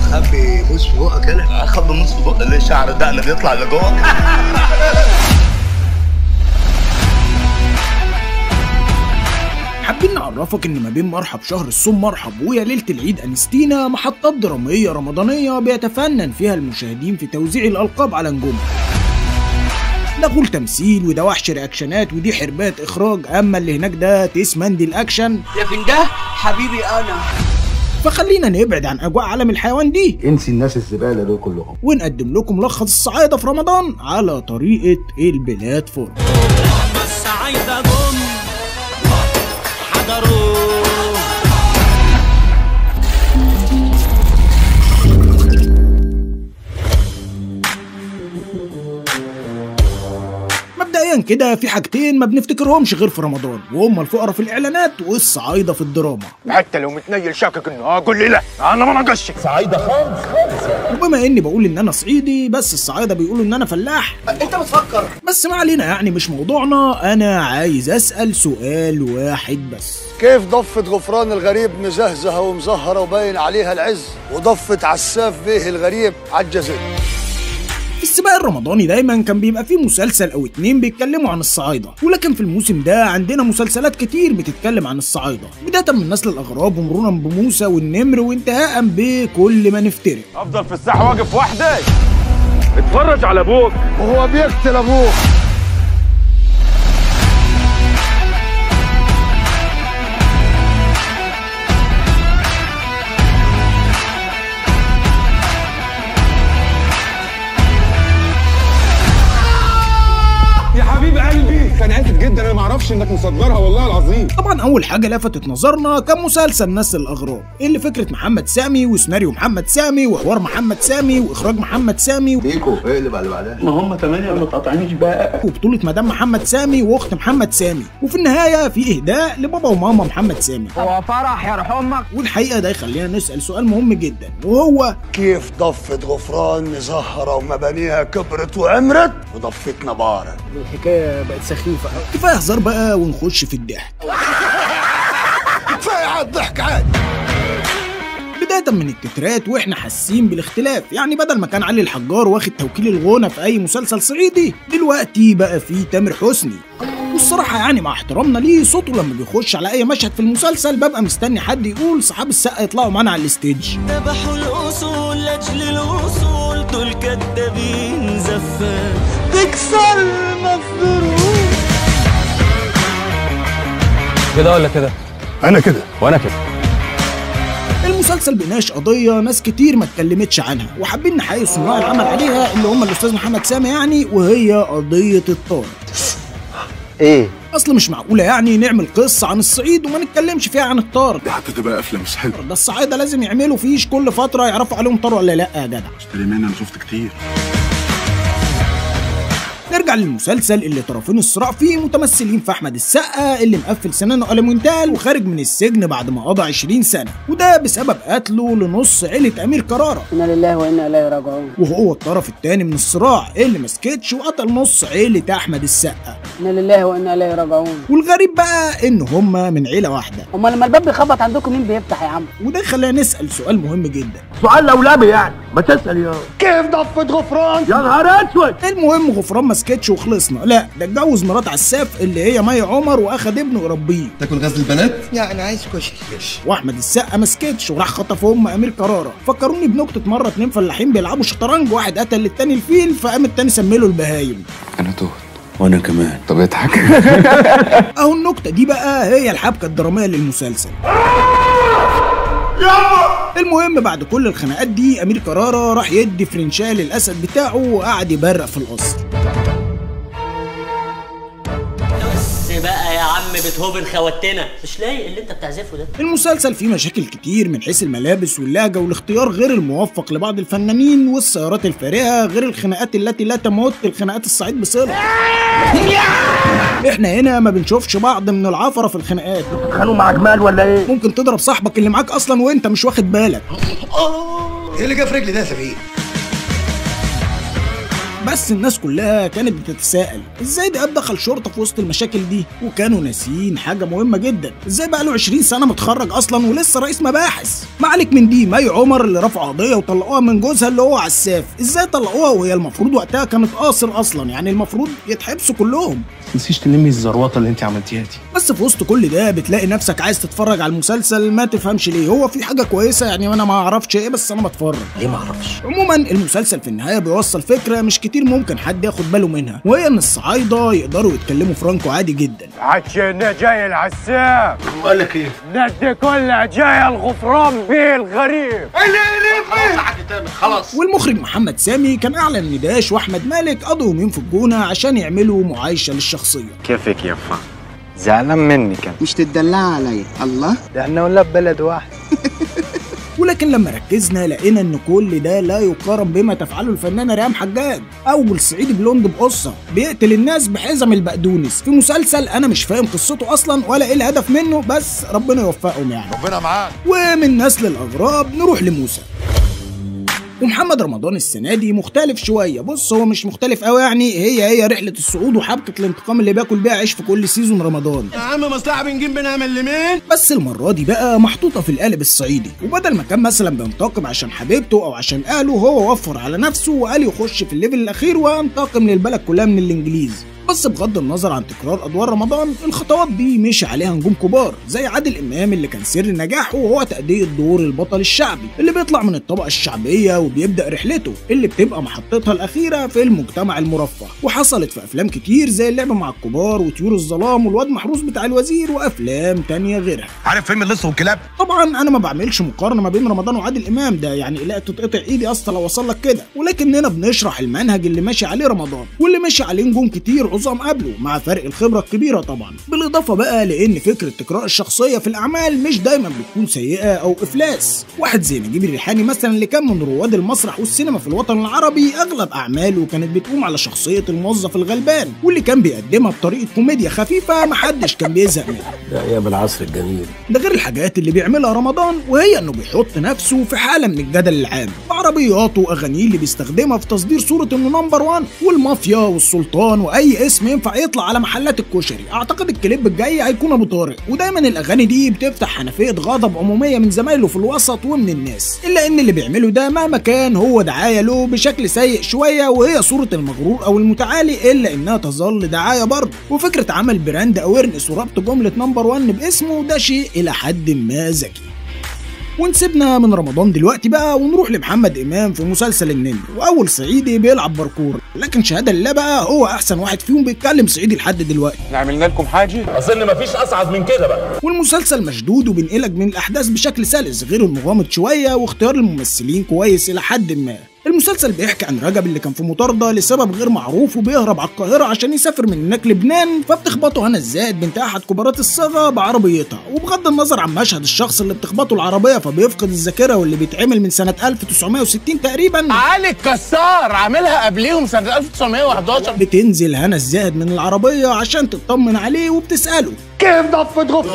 اخبي بص في بقك انا اخبي نص بق ليه شعر دقن بيطلع لجوه حابين نعرفك ان ما بين مرحب شهر الصوم مرحب ويا ليله العيد انستينا محطات دراميه رمضانيه بيتفنن فيها المشاهدين في توزيع الالقاب على نجومها ده غول تمثيل وده وحش رياكشنات ودي حربات اخراج اما اللي هناك ده تيس مندي الاكشن لكن ده حبيبي انا فخلينا نبعد عن اجواء عالم الحيوان دي انسي الناس الزباله دول كلهم ونقدم لكم ملخص الصعايده في رمضان على طريقه البلاد فور الصعايدة جم حضروا مبدئيا كده في حاجتين ما بنفتكرهمش غير في رمضان وهم الفقراء في الاعلانات والصعايده في الدراما حتى لو متنيل شاكك انه اقول لي لا انا ما نقشك وبما اني بقول ان انا صعيدي بس الصعايده بيقولوا ان انا فلاح انت بتفكر بس ما علينا يعني مش موضوعنا انا عايز اسال سؤال واحد بس كيف ضفة غفران الغريب مزهزهة ومزهرة وباين عليها العز وضفة عساف بيه الغريب عجزت في السباق الرمضاني دايما كان بيبقى فيه مسلسل او اتنين بيتكلموا عن الصعايده ولكن في الموسم ده عندنا مسلسلات كتير بتتكلم عن الصعايده بدايه من نسل الاغراب ومرورا بموسى والنمر وانتهاء بكل ما نفترق افضل في الساحه واقف وحدي اتفرج على ابوك وهو بيقتل أبوه يا حبيب قلبي كان اسف جدا انا ما اعرفش انك مصدرها والله العظيم طبعا اول حاجه لفتت نظرنا كان مسلسل نسل الاغراب اللي فكره محمد سامي وسيناريو محمد سامي وحوار محمد سامي واخراج محمد سامي بيكو اقلب على اللي بعدها ما هم تمانية ما تقاطعنيش بقى وبطولة مدام محمد سامي واخت محمد سامي وفي النهاية في اهداء لبابا وماما محمد سامي هو فرح يرحم امك والحقيقة ده يخلينا نسأل سؤال مهم جدا وهو كيف ضفة غفران مزهرة ومبانيها كبرت وعمرت وضفتنا بارد الحكايه بقت سخيفه كفاية هزار بقى ونخش في الضحك كفاية على الضحك عاد بداية من التترات واحنا حاسين بالاختلاف يعني بدل ما كان علي الحجار واخد توكيل الغنى في اي مسلسل صعيدي دلوقتي بقى فيه تامر حسني والصراحة يعني مع احترامنا ليه صوته لما بيخش على أي مشهد في المسلسل ببقى مستني حد يقول صحاب السقا يطلعوا معانا على الستيج ذبحوا الأصول لأجل الوصول دول كدابين زفاف تكسر مفروض كده ولا كده أنا كده وانا كده المسلسل بيناقش قضية ناس كتير ما اتكلمتش عنها وحابين نحيي صناع العمل عليها اللي هم الأستاذ محمد سامي يعني وهي قضية الطارق ايه أصل مش معقولة يعني نعمل قصة عن الصعيد وما نتكلمش فيها عن الطارق دي حتى تبقى قفله مش حلوه ده الصعايدة لازم يعملوا فيش كل فترة يعرفوا عليهم طار ولا لأ يا جدع اشتري مني انا شفت كتير نرجع للمسلسل اللي طرفين الصراع فيه متمثلين في احمد السقا اللي مقفل سنانه ألمونتال وخارج من السجن بعد ما قضى 20 سنه وده بسبب قتله لنص عيله امير كراره انا لله وانا اليه راجعون وهو الطرف الثاني من الصراع اللي مسكتش وقتل نص عيله احمد السقا انا لله وانا اليه راجعون والغريب بقى ان هما من عيله واحده امال لما الباب بيخبط عندكم مين بيفتح يا عم وده خلانا نسال سؤال مهم جدا سؤال لولبي يعني ما تسال يا كيف ضفة غفران يا نهار اسود المهم غفران ما سكتش وخلصنا لا ده اتجوز مرات عساف اللي هي مي عمر واخد ابنه يربيه تاكل غزل البنات لا انا عايز كشري واحمد السقا ما سكتش وراح خطف ام امير كراره فكروني بنكته مره اتنين فلاحين بيلعبوا شطرنج واحد قتل للتاني الفيل فقام التاني سميله البهايم انا تهت وانا كمان طب اضحك اهو النكته دي بقى هي الحبكه الدراميه للمسلسل المهم بعد كل الخناقات دي امير كراره راح يدي فرنشاه للاسد بتاعه وقعد يبرق في القصر بس بقى يا عم بيتهوفن خوتنا مش لايق اللي انت بتعزفه ده المسلسل فيه مشاكل كتير من حيث الملابس واللهجة والاختيار غير الموفق لبعض الفنانين والسيارات الفارهة غير الخناقات التي لا تمت الخناقات الصعيد بصلة احنا هنا ما بنشوفش بعض من العفرة في الخناقات كانوا مع جمال ولا ايه ممكن تضرب صاحبك اللي معاك اصلا وانت مش واخد بالك ايه اللي جه في رجلي ده يا سفير بس الناس كلها كانت بتتساءل ازاي ده دخل شرطه في وسط المشاكل دي وكانوا ناسيين حاجه مهمه جدا ازاي بقى له 20 سنه متخرج اصلا ولسه رئيس مباحث ما عليك من دي مي عمر اللي رفعوا قضيه وطلقوها من جوزها اللي هو عساف ازاي طلقوها وهي المفروض وقتها كانت قاصر اصلا يعني المفروض يتحبسوا كلهم تنسيش تلمي الزروطه اللي انت عملتيها دي بس في وسط كل ده بتلاقي نفسك عايز تتفرج على المسلسل ما تفهمش ليه هو في حاجه كويسه يعني وانا ما اعرفش ايه بس انا بتفرج ليه ما اعرفش عموما المسلسل في النهايه بيوصل فكره مش كتير ممكن حد ياخد باله منها وهي ان الصعايده يقدروا يتكلموا فرانكو عادي جدا عشان جاي العساف وقال لك ايه؟ ندي كلها جاي الغفران بيه الغريب خلاص والمخرج محمد سامي كان اعلن ان داش واحمد مالك قضوا يومين في الجونه عشان يعملوا معايشه للشخصيه كيفك يا فا زعلان مني كان مش تدلع عليا الله ده احنا ولا بلد واحد ولكن لما ركزنا لقينا ان كل ده لا يقارن بما تفعله الفنانه ريهام حجاج اول صعيدي بلوند بقصه بيقتل الناس بحزم البقدونس في مسلسل انا مش فاهم قصته اصلا ولا ايه الهدف منه بس ربنا يوفقهم يعني ربنا معاك ومن نسل الاغراب نروح لموسى ومحمد رمضان السنه دي مختلف شويه بص هو مش مختلف قوي يعني هي هي رحله الصعود وحبكه الانتقام اللي بياكل بيها عيش في كل سيزون رمضان يا عم مصلحه بنجيب منها ملمين بس المرة دي بقى محطوطة في القالب الصعيدي وبدل ما كان مثلا بينتقم عشان حبيبته أو عشان أهله هو وفر على نفسه وقال يخش في الليفل الأخير وينتقم للبلد كلها من الإنجليز بس بغض النظر عن تكرار ادوار رمضان الخطوات دي مشي عليها نجوم كبار زي عادل امام اللي كان سر نجاحه وهو تأدية دور البطل الشعبي اللي بيطلع من الطبقة الشعبية وبيبدأ رحلته اللي بتبقى محطتها الأخيرة في المجتمع المرفه وحصلت في أفلام كتير زي اللعبة مع الكبار وطيور الظلام والواد محروس بتاع الوزير وأفلام تانية غيرها عارف فيلم اللص والكلاب؟ طبعا انا ما بعملش مقارنه ما بين رمضان وعادل امام ده يعني لا تتقطع ايدي اصلا لو وصل لك كده ولكننا بنشرح المنهج اللي ماشي عليه رمضان واللي ماشي عليه نجوم كتير عظام قبله مع فرق الخبره الكبيره طبعا بالاضافه بقى لان فكره تكرار الشخصيه في الاعمال مش دايما بتكون سيئه او افلاس واحد زي نجيب الريحاني مثلا اللي كان من رواد المسرح والسينما في الوطن العربي اغلب اعماله كانت بتقوم على شخصيه الموظف الغلبان واللي كان بيقدمها بطريقه كوميديا خفيفه محدش كان بيزهق منها ده ايام العصر الجميل ده غير الحاجات اللي بيعملها رمضان وهي انه بيحط نفسه في حاله من الجدل العام بعربياته واغانيه اللي بيستخدمها في تصدير صوره انه نمبر 1 والمافيا والسلطان واي اسم ينفع يطلع على محلات الكشري اعتقد الكليب الجاي هيكون ابو طارق ودايما الاغاني دي بتفتح حنفيه غضب عموميه من زمايله في الوسط ومن الناس الا ان اللي بيعمله ده مهما كان هو دعايه له بشكل سيء شويه وهي صوره المغرور او المتعالي الا انها تظل دعايه برضه وفكره عمل براند اويرنس وربط جمله نمبر 1 باسمه ده شيء الى حد ما ذكي ونسيبنا من رمضان دلوقتي بقى ونروح لمحمد امام في مسلسل النمر واول صعيدي بيلعب باركور لكن شهاده لله بقى هو احسن واحد فيهم بيتكلم صعيدي لحد دلوقتي عملنا لكم حاجه اظن مفيش اصعب من كده بقى والمسلسل مشدود وبينقلك من الاحداث بشكل سلس غير المغامض شويه واختيار الممثلين كويس الى حد ما المسلسل بيحكي عن رجب اللي كان في مطاردة لسبب غير معروف وبيهرب على القاهرة عشان يسافر من هناك لبنان فبتخبطه هنا الزائد بنت أحد كبارات الصاغة بعربيتها وبغض النظر عن مشهد الشخص اللي بتخبطه العربية فبيفقد الذاكرة واللي بيتعمل من سنة 1960 تقريبا علي الكسار عاملها قبليهم سنة 1911 بتنزل هنا الزاهد من العربية عشان تطمن عليه وبتسأله كيف ضفة غفر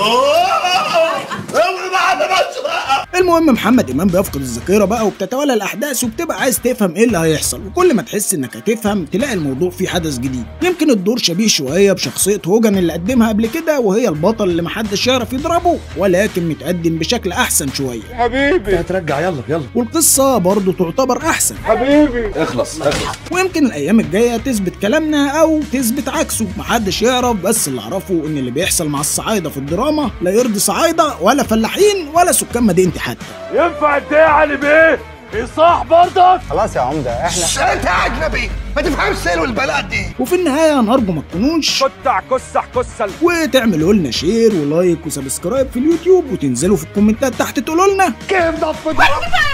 المهم محمد امام بيفقد الذاكره بقى وبتتوالى الاحداث وبتبقى عايز تفهم ايه اللي هيحصل وكل ما تحس انك هتفهم تلاقي الموضوع فيه حدث جديد يمكن الدور شبيه شويه بشخصيه هوجن اللي قدمها قبل كده وهي البطل اللي محدش يعرف يضربه ولكن متقدم بشكل احسن شويه حبيبي هترجع يلا يلا والقصه برضه تعتبر احسن حبيبي اخلص اخلص ويمكن الايام الجايه تثبت كلامنا او تثبت عكسه محدش يعرف بس اللي اعرفه ان اللي بيحصل مع الصعايده في الدراما لا يرضي صعايده ولا فلاحين ولا سكان مدينتي حتى ينفع انت يا علي بيه يصح برضك خلاص يا عمدة احنا انت اجنبي ما تفهمش سلو البلد دي وفي النهايه نرجو ما تكونوش قطع كسح كسل وتعملوا لنا شير ولايك وسبسكرايب في اليوتيوب وتنزلوا في الكومنتات تحت تقولوا لنا كيف ضفة غفر